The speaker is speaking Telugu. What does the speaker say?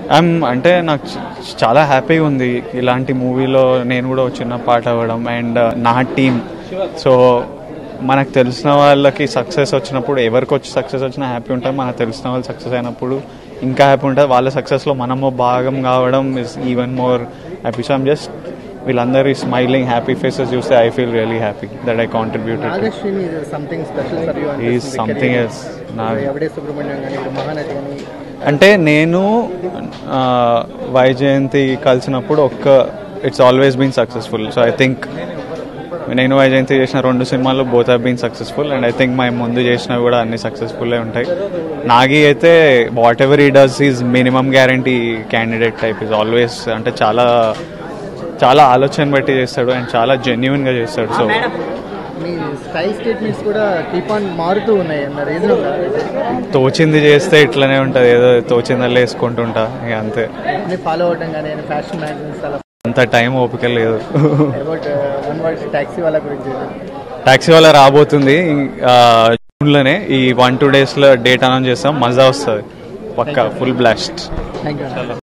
ఐమ్ అంటే నాకు చ- చాలా హ్యాపీగా ఉంది ఇలాంటి మూవీలో నేను కూడా ఒక చిన్న పాట అవ్వడం అండ్ నా టీం సో మనకు తెలిసిన వాళ్ళకి సక్సెస్ వచ్చినప్పుడు ఎవరికి వచ్చి సక్సెస్ వచ్చినా హ్యాపీ ఉంటుంది మనకు తెలిసిన వాళ్ళు సక్సెస్ అయినప్పుడు ఇంకా హ్యాపీ ఉంటుంది వాళ్ళ సక్సెస్లో మనము భాగం కావడం is even more happy so I'm just వీళ్ళందరి స్మైలింగ్ హ్యాపీ ఫేసెస్ చూస్తే I feel really happy that I contributed Nagashwini something special for you ఈ సంథింగ్ ఎస్ నా ఎవడే సుబ్రహ్మణ్యం కానీ ఇప్పుడు మహానటి కానీ అంటే నేను ఆ, వైజయంతి కలిసినప్పుడు ఒక్క it's always been successful so I think నేను వైజయంతి చేసిన రెండు సినిమాలు both have been successful and I think మేము ముందు చేసినవి కూడా అన్ని సక్సెస్ఫుల్ ఉంటాయి నాగి అయితే whatever he does is minimum guarantee candidate type is always అంటే చాలా చాలా ఆలోచన బట్టి చేస్తాడు అండ్ చాలా జెన్యున్ గా చేస్తాడు సో మీ స్టైల్ స్టేట్మెంట్స్ కూడా కీప్ ఆన్ మారుతూ ఉన్నాయి అన్న రీజన్ ఉందా తోచింది చేస్తే ఇట్లనే ఉంటుంది ఏదో తోచిందల్లే వేసుకుంటుంటా ఇక అంతే అన్ని ఫాలో అవటం కానీ ఫ్యాషన్ మ్యాగజైన్స్ అలా అంత టైం ఓపిక లేదు అబౌట్ వన్ వర్డ్ ట్యాక్సీ వాళ్ళ గురించి టాక్సీ వాళ్ళ రాబోతుంది ఆ, జూన్లోనే ఈ వన్ టూ డేస్లో డేట్ అనౌన్స్ చేస్తాం మజా వస్తుంది పక్కా ఫుల్ బ్లాస్ట్ థ్యాంక్ యూ